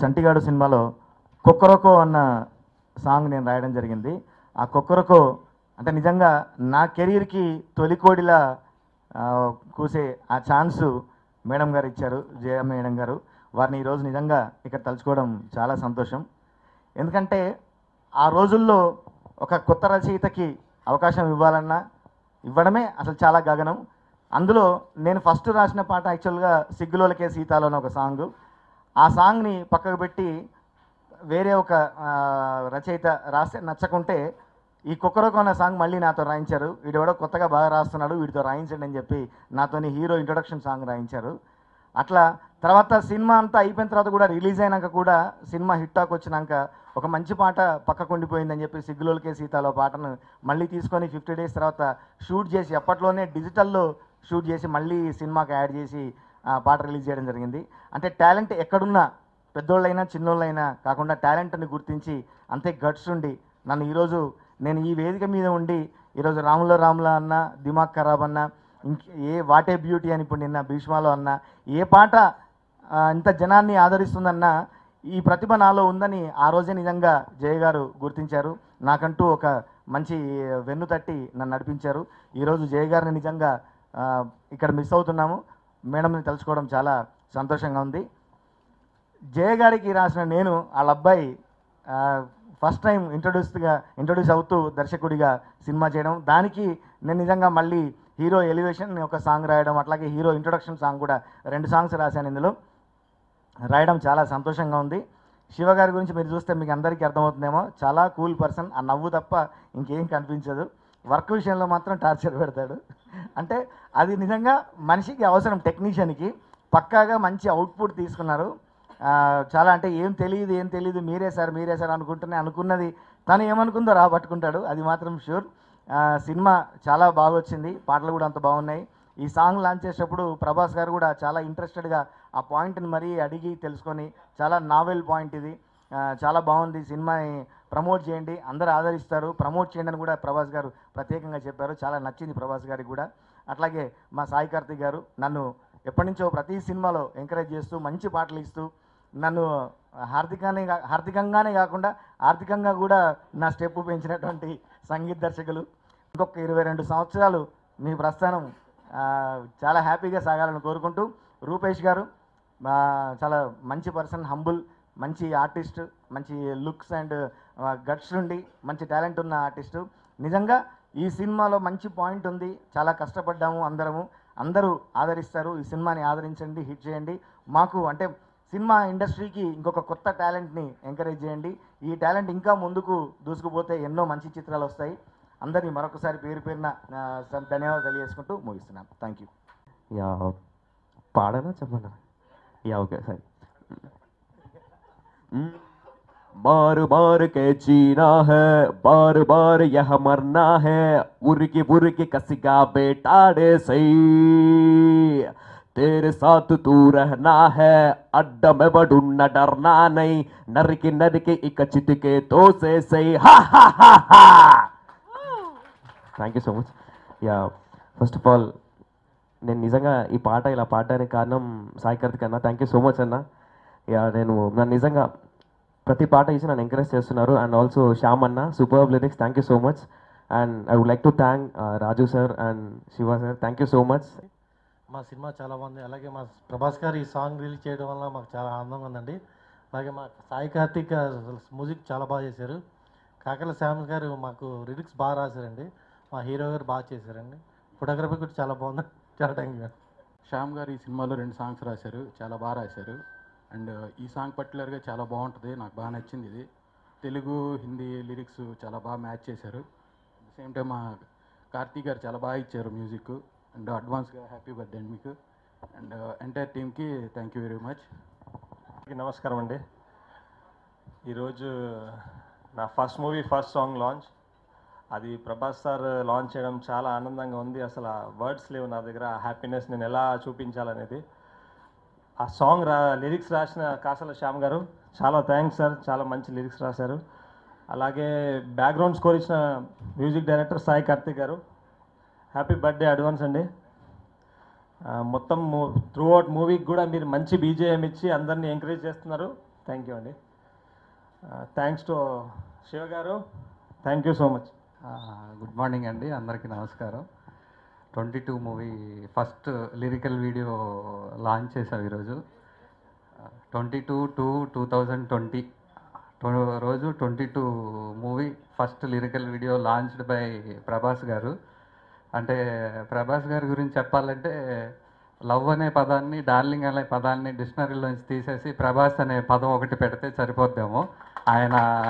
చంటిగాడు సినిమాలో కొక్కరొకో అన్న సాంగ్ నేను రాయడం జరిగింది ఆ కొక్కరొకో అంటే నిజంగా నా కెరీర్కి తొలికోడిలా ఆ, కూసే ఆ ఛాన్సు మేడం గారు ఇచ్చారు జయ మేడం గారు వారిని ఈరోజు నిజంగా ఇక్కడ తలుచుకోవడం చాలా సంతోషం ఎందుకంటే ఆ రోజుల్లో ఒక కొత్త రచయితకి అవకాశం ఇవ్వాలన్నా ఇవ్వడమే అసలు చాలా గగనం అందులో నేను ఫస్ట్ రాసిన పాట యాక్చువల్గా సిగ్గులోలకే సీతాలో అని ఒక సాంగ్ ఆ సాంగ్ని పక్కకు పెట్టి వేరే ఒక ఆ, రచయిత రాస్తే నచ్చకుంటే ఈ కుక్కరొక అన్న సాంగ్ మళ్ళీ నాతో రాయించారు వీడెవడో కొత్తగా బాగా రాస్తున్నాడు వీడితో రాయించండి అని చెప్పి నాతోని హీరో ఇంట్రొడక్షన్ సాంగ్ రాయించారు అట్లా తర్వాత సినిమా అంతా అయిపోయిన తర్వాత కూడా రిలీజ్ అయినాక కూడా సినిమా హిట్ టాక్ వచ్చినాక ఒక మంచి పాట పక్కకు ఉండిపోయిందని చెప్పి సిగ్గులోలకే సీతాలో పాటను మళ్ళీ తీసుకొని ఫిఫ్టీ డేస్ తర్వాత షూట్ చేసి అప్పట్లోనే డిజిటల్లో షూట్ చేసి మళ్ళీ సినిమాకి యాడ్ చేసి ఆ పాట రిలీజ్ చేయడం జరిగింది అంటే టాలెంట్ ఎక్కడున్నా పెద్దోళ్ళైనా చిన్నోళ్ళైనా కాకుండా టాలెంట్ని గుర్తించి అంతే గట్స్ ఉండి నన్ను ఈరోజు నేను ఈ వేదిక మీద ఉండి ఈరోజు రాముల రాముల అన్న దిమాగ్ ఖరాబ్ అన్న ఇంక ఏ వాటే బ్యూటీ అని ఇప్పుడు నిన్న భీష్మాలో అన్న ఏ పాట ఆ, ఇంత జనాన్ని ఆదరిస్తుందన్న ఈ ప్రతిభ నాలో ఉందని ఆ రోజే నిజంగా జయ గారు గుర్తించారు నాకంటూ ఒక మంచి వెన్ను తట్టి నన్ను నడిపించారు ఈరోజు జయ గారిని నిజంగా ఆ, ఇక్కడ మిస్ అవుతున్నాము మేడంని తలుచుకోవడం చాలా సంతోషంగా ఉంది జయ గారికి రాసిన నేను వాళ్ళ అబ్బాయి ఫస్ట్ టైం ఇంట్రొడ్యూస్గా ఇంట్రొడ్యూస్ అవుతూ దర్శకుడిగా సినిమా చేయడం దానికి నేను నిజంగా మళ్ళీ హీరో ఎలివేషన్ ఒక సాంగ్ రాయడం అట్లాగే హీరో ఇంట్రొడక్షన్ సాంగ్ కూడా రెండు సాంగ్స్ రాశాను ఇందులో రాయడం చాలా సంతోషంగా ఉంది శివ గారి గురించి మీరు చూస్తే మీకు అందరికీ అర్థమవుతుందేమో చాలా కూల్ పర్సన్ ఆ నవ్వు తప్ప ఇంకేం కనిపించదు వర్క్ విషయంలో మాత్రం టార్చర్ పెడతాడు అంటే అది నిజంగా మనిషికి అవసరం టెక్నీషియన్కి పక్కాగా మంచి అవుట్పుట్ తీసుకున్నారు ఆ, చాలా అంటే ఏం తెలియదు ఏం తెలియదు మీరే సార్ మీరే సార్ అనుకుంటూనే అనుకున్నది తను ఏమనుకుందో రాబట్టుకుంటాడు అది మాత్రం షూర్ సినిమా చాలా బాగా వచ్చింది పాటలు కూడా అంత బాగున్నాయి ఈ సాంగ్ లాంచ్ చేసేటప్పుడు ప్రభాస్ గారు కూడా చాలా ఇంట్రెస్టెడ్గా ఆ పాయింట్ని మరీ అడిగి తెలుసుకొని చాలా నావెల్ పాయింట్ ఇది ఆ, చాలా బాగుంది సినిమాని ప్రమోట్ చేయండి అందరూ ఆదరిస్తారు ప్రమోట్ చేయండి అని కూడా ప్రభాస్ గారు ప్రత్యేకంగా చెప్పారు చాలా నచ్చింది ప్రభాస్ గారికి కూడా అట్లాగే మా సాయి కార్తిక్ గారు నన్ను ఎప్పటి నుంచో ప్రతి సినిమాలో ఎంకరేజ్ చేస్తూ మంచి పాటలు ఇస్తూ నన్ను హార్దికంగానే కా- హార్దికంగానే కాకుండా ఆర్థికంగా కూడా నా స్టెప్ పెంచినటువంటి సంగీత దర్శకులు ఇంకొక ఇరవై రెండు సంవత్సరాలు మీ ప్రస్థానం ఆ, చాలా హ్యాపీగా సాగాలని కోరుకుంటూ రూపేష్ గారు ఆ, చాలా మంచి పర్సన్ హంబుల్ మంచి ఆర్టిస్ట్ మంచి లుక్స్ అండ్ గట్స్ ఉండి మంచి టాలెంట్ ఉన్న ఆర్టిస్టు నిజంగా ఈ సినిమాలో మంచి పాయింట్ ఉంది చాలా కష్టపడ్డాము అందరము అందరూ ఆదరిస్తారు ఈ సినిమాని ఆదరించండి హిట్ చేయండి మాకు అంటే సినిమా ఇండస్ట్రీకి ఇంకొక కొత్త టాలెంట్ని ఎంకరేజ్ చేయండి ఈ టాలెంట్ ఇంకా ముందుకు దూసుకుపోతే ఎన్నో మంచి చిత్రాలు వస్తాయి అందరినీ మరొకసారి పేరు పేరున ఆ, ధన్యవాదాలు తెలియజేసుకుంటూ ముగిస్తున్నాను థ్యాంక్ యూ యా పాడనా చెప్పనా యా ఓకే సరే बार बार के जीना है बार बार यह मरना है उर्की उर्की कसिका बेटाड़े सही तेरे साथ तू रहना है अड्डा में बडुन्न डरना नहीं नरकी नरकी इक चिटके तो से सही हा हा हा हा thank you so much yeah first of all నేను నిజంగా ఈ పాట ఇలా పాడడానికి కారణం సాయి కార్తిక్ అన్న థ్యాంక్ యూ సో మచ్ అన్న యా నేను నన్ను నిజంగా ప్రతి పాట ఇచ్చి నన్ను ఎంకరేజ్ చేస్తున్నారు అండ్ ఆల్సో శ్యామ్ అన్న super lyrics thank you so much and I would like to thank Raju sir and Shiva sir thank you so much మా సినిమా చాలా బాగుంది అలాగే మా ప్రభాస్ గారు ఈ సాంగ్ రిలీజ్ చేయడం వల్ల మాకు చాలా ఆనందంగా ఉందండి అలాగే మా సాయి కార్తిక్ మ్యూజిక్ చాలా బాగా చేశారు కాకల శ్యామ్ గారు మాకు లిరిక్స్ బాగా రాశారండి మా హీరో గారు బాగా చేశారండి ఫోటోగ్రఫీ కూడా చాలా బాగుంది చాలా థ్యాంక్ యూ శ్యామ్ గారు ఈ సినిమాలో రెండు సాంగ్స్ రాశారు చాలా బాగా రాశారు అండ్ ఈ సాంగ్ పర్టికులర్గా చాలా బాగుంటుంది నాకు బాగా నచ్చింది ఇది తెలుగు హిందీ లిరిక్స్ చాలా బాగా మ్యాచ్ చేశారు అట్ ద సేమ్ టైం మా కార్తీక్ గారు చాలా బాగా ఇచ్చారు మ్యూజిక్ అండ్ అడ్వాన్స్గా హ్యాపీ బర్త్డే అండి మీకు అండ్ ఎంటైర్ టీమ్కి థ్యాంక్ యూ వెరీ మచ్ అందరికీ నమస్కారం అండి ఈరోజు నా first movie first song launch అది ప్రభాస్ సార్ లాంచ్ చేయడం చాలా ఆనందంగా ఉంది అసలు వర్డ్స్ లేవు నా దగ్గర ఆ హ్యాపీనెస్ నేను ఎలా చూపించాలనేది ఆ సాంగ్ రా లిరిక్స్ రాసిన కాసల శ్యామ్ గారు చాలా థ్యాంక్స్ సార్ చాలా మంచి లిరిక్స్ రాశారు అలాగే బ్యాక్గ్రౌండ్ స్కోర్ ఇచ్చిన మ్యూజిక్ డైరెక్టర్ సాయి కార్తిక్ గారు హ్యాపీ బర్త్డే అడ్వాన్స్ అండి ఆ, మొత్తం త్రూ అవుట్ మూవీకి కూడా మీరు మంచి బీజేఎం ఇచ్చి అందరినీ ఎంకరేజ్ చేస్తున్నారు థ్యాంక్ యూ అండి థ్యాంక్స్ టు శివ గారు thank you so much good morning అండి అందరికీ నమస్కారం twenty two movie first lyrical video launch చేసాం ఈరోజు twenty two two two thousand twenty రోజు twenty two movie first lyrical video launched by Prabhas గారు అంటే ప్రభాస్ గారి గురించి చెప్పాలంటే లవ్ అనే పదాన్ని డార్లింగ్ అనే పదాన్ని డిక్షనరీలోంచి తీసేసి ప్రభాస్ అనే పదం ఒకటి పెడితే సరిపోద్దేమో ఆయన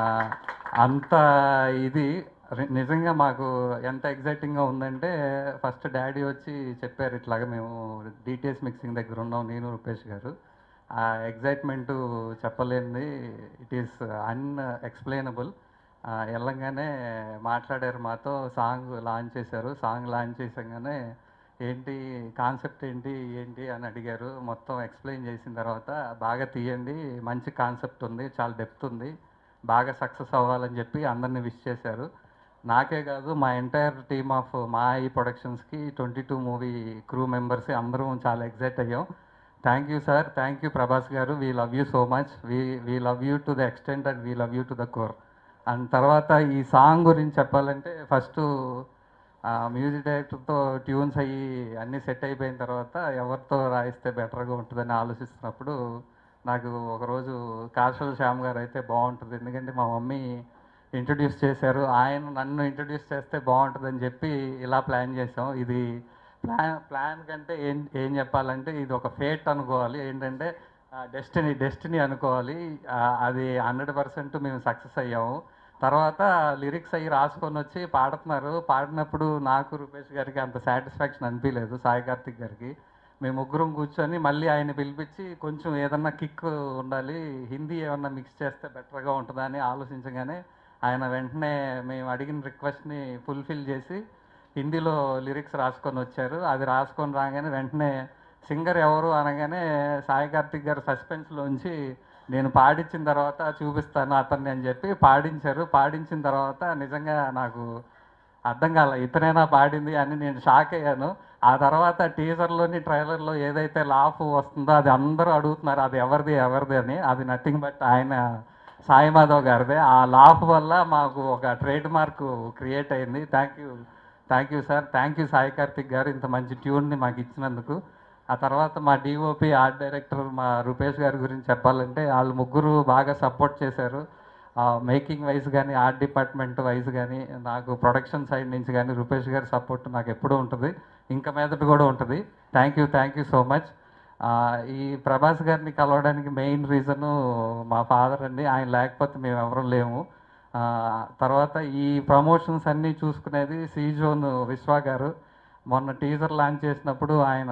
అంత ఇది రి- నిజంగా మాకు ఎంత ఎగ్జైటింగ్గా ఉందంటే ఫస్ట్ డాడీ వచ్చి చెప్పారు ఇట్లాగా మేము డిటిఎస్ మిక్సింగ్ దగ్గర ఉన్నాం నేను రూపేష్ గారు ఆ ఎగ్జైట్మెంట్ చెప్పలేనిది ఇట్ ఈస్ అన్ఎక్స్ప్లెయినబుల్ వెళ్ళంగానే మాట్లాడారు మాతో సాంగ్ లాంచ్ చేశారు సాంగ్ లాంచ్ చేసాగానే ఏంటి కాన్సెప్ట్ ఏంటి ఏంటి అని అడిగారు మొత్తం ఎక్స్ప్లెయిన్ చేసిన తర్వాత బాగా తీయండి మంచి కాన్సెప్ట్ ఉంది చాలా డెప్త్ ఉంది బాగా సక్సెస్ అవ్వాలని చెప్పి అందరిని విష్ చేశారు నాకే కాదు మా ఎంటైర్ టీమ్ ఆఫ్ మా ఈ ప్రొడక్షన్స్కి twenty two movie crew members అందరం చాలా ఎగ్జైట్ అయ్యాం thank you sir thank you Prabhas గారు we love you so much we we love you to the extent and we love you to the core and తర్వాత ఈ song గురించి చెప్పాలంటే first music డైరెక్టర్తో tunes అయ్యి అన్నీ సెట్ అయిపోయిన తర్వాత ఎవరితో రాయిస్తే బెటర్గా ఉంటుందని ఆలోచిస్తున్నప్పుడు నాకు ఒకరోజు కాశల్ శ్యామ్ గారు అయితే బాగుంటుంది ఎందుకంటే మా మమ్మీ ఇంట్రడ్యూస్ చేశారు ఆయన నన్ను ఇంట్రడ్యూస్ చేస్తే బాగుంటుందని చెప్పి ఇలా ప్లాన్ చేసాం ఇది ప్లాన్ ప్లాన్ కంటే ఏం ఏం చెప్పాలంటే ఇది ఒక ఫేట్ అనుకోవాలి ఏంటంటే డెస్టినీ డెస్టినీ అనుకోవాలి ఆ, అది హండ్రెడ్ పర్సెంట్ మేము సక్సెస్ అయ్యాము తర్వాత లిరిక్స్ అయ్యి రాసుకొని వచ్చి పాడుతున్నారు పాడినప్పుడు నాకు రూపేష్ గారికి అంత సాటిస్ఫాక్షన్ అనిపించలేదు సాయి కార్తిక్ గారికి మేము ముగ్గురం కూర్చొని మళ్ళీ ఆయన పిలిపించి కొంచెం ఏదన్నా కిక్ ఉండాలి హిందీ ఏమన్నా మిక్స్ చేస్తే బెటర్గా ఉంటుందని ఆలోచించగానే ఆయన వెంటనే మేము అడిగిన రిక్వెస్ట్ని ఫుల్ఫిల్ చేసి హిందీలో లిరిక్స్ రాసుకొని వచ్చారు అది రాసుకొని రాగానే వెంటనే సింగర్ ఎవరు అనగానే సాయి కార్తిక్ గారు సస్పెన్స్లోంచి నేను పాడించిన తర్వాత చూపిస్తాను అతన్ని అని చెప్పి పాడించారు పాడించిన తర్వాత నిజంగా నాకు అర్థం కాల ఇతనైనా పాడింది అని నేను షాక్ అయ్యాను ఆ తర్వాత టీజర్లోని ట్రైలర్లో ఏదైతే లాఫ్ వస్తుందో అది అందరూ అడుగుతున్నారు అది ఎవరిది ఎవరిది అని అది నథింగ్ బట్ ఆయన సాయి మాధవ్ గారిదే ఆ లాఫ్ వల్ల మాకు ఒక ట్రేడ్ మార్క్ క్రియేట్ అయింది thank you thank you sir thank you Sai Karthik గారు ఇంత మంచి ట్యూన్ని మాకు ఇచ్చినందుకు ఆ తర్వాత మా డిఓపి ఆర్ట్ డైరెక్టర్ మా రూపేష్ గారి గురించి చెప్పాలంటే వాళ్ళు ముగ్గురు బాగా సపోర్ట్ చేశారు మేకింగ్ వైజ్ కానీ ఆర్ట్ డిపార్ట్మెంట్ వైజ్ కానీ నాకు ప్రొడక్షన్ సైడ్ నుంచి కానీ రూపేష్ గారి సపోర్ట్ నాకు ఎప్పుడూ ఉంటుంది ఇంకా మీదట కూడా ఉంటుంది thank you thank you so much ఈ ప్రభాస్ గారిని కలవడానికి మెయిన్ రీజను మా ఫాదర్ అండి ఆయన లేకపోతే మేము ఎవరూ లేము ఆ, తర్వాత ఈ ప్రమోషన్స్ అన్నీ చూసుకునేది సీజోన్ విశ్వా గారు మొన్న టీజర్ లాంచ్ చేసినప్పుడు ఆయన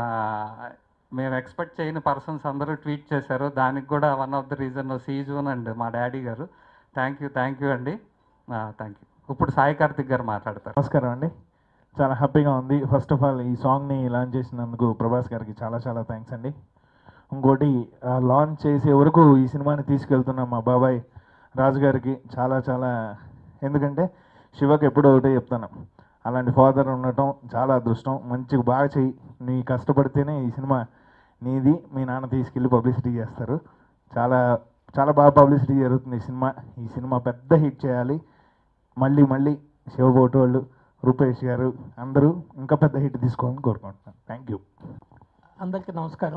మేము ఎక్స్పెక్ట్ చేయని పర్సన్స్ అందరూ ట్వీట్ చేశారు దానికి కూడా వన్ ఆఫ్ ద రీజన్ సీజోన్ అండ్ మా డాడీ గారు థ్యాంక్ యూ థ్యాంక్ యూ అండి థ్యాంక్ యూ ఇప్పుడు సాయి కార్తిక్ గారు మాట్లాడతారు నమస్కారం అండి చాలా హ్యాపీగా ఉంది ఫస్ట్ ఆఫ్ ఆల్ ఈ సాంగ్ని లాంచ్ చేసినందుకు ప్రభాస్ గారికి చాలా చాలా థ్యాంక్స్ అండి ఇంకోటి లాంచ్ చేసే వరకు ఈ సినిమాని తీసుకెళ్తున్న మా బాబాయ్ రాజు గారికి చాలా చాలా ఎందుకంటే శివకి ఎప్పుడూ ఒకటే చెప్తాను అలాంటి ఫాదర్ ఉండటం చాలా అదృష్టం మంచిగా బాగా చెయ్యి నీ కష్టపడితేనే ఈ సినిమా నీది మీ నాన్న తీసుకెళ్ళి పబ్లిసిటీ చేస్తారు చాలా చాలా బాగా పబ్లిసిటీ జరుగుతుంది ఈ సినిమా ఈ సినిమా పెద్ద హిట్ చేయాలి మళ్ళీ మళ్ళీ శివబోటు వాళ్ళు రూపేష్ గారు అందరూ ఇంకా పెద్ద హిట్ తీసుకోవాలని కోరుకుంటున్నాను థ్యాంక్ యూ అందరికీ నమస్కారం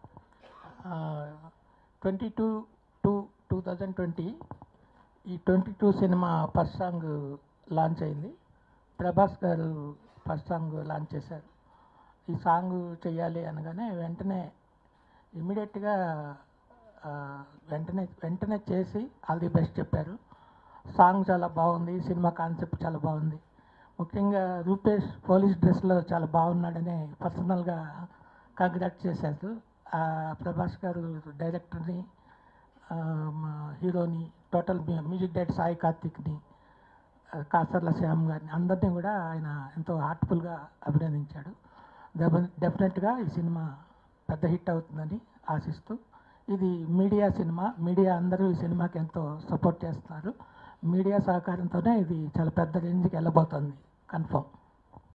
twenty two two two thousand twenty ఈ twenty two cinema first song launch అయింది ప్రభాస్ గారు ఫస్ట్ సాంగ్ లాంచ్ చేశారు ఈ సాంగ్ చేయాలి అనగానే వెంటనే ఇమీడియట్గా వెంటనే వెంటనే చేసి ఆల్ ది బెస్ట్ చెప్పారు సాంగ్ చాలా బాగుంది సినిమా కాన్సెప్ట్ చాలా బాగుంది ముఖ్యంగా రూపేష్ పోలీస్ డ్రెస్లో చాలా బాగున్నాడని పర్సనల్గా కంగ్రాట్ చేశారు ఆ ప్రభాస్ గారు డైరెక్టర్ని ఆ, మా హీరోని టోటల్ మ్యూ- మ్యూజిక్ డైరెక్టర్ సాయి కార్తిక్ని ఆ, కాసర్ల శ్యామ్ గారిని అందరినీ కూడా ఆయన ఎంతో హార్ట్ఫుల్గా అభినందించాడు డెఫ- డెఫినెట్గా ఈ సినిమా పెద్ద హిట్ అవుతుందని ఆశిస్తూ ఇది మీడియా సినిమా మీడియా అందరూ ఈ సినిమాకి ఎంతో సపోర్ట్ చేస్తున్నారు మీడియా సహకారంతోనే ఇది చాలా పెద్ద రేంజ్కి వెళ్ళబోతుంది కన్ఫర్మ్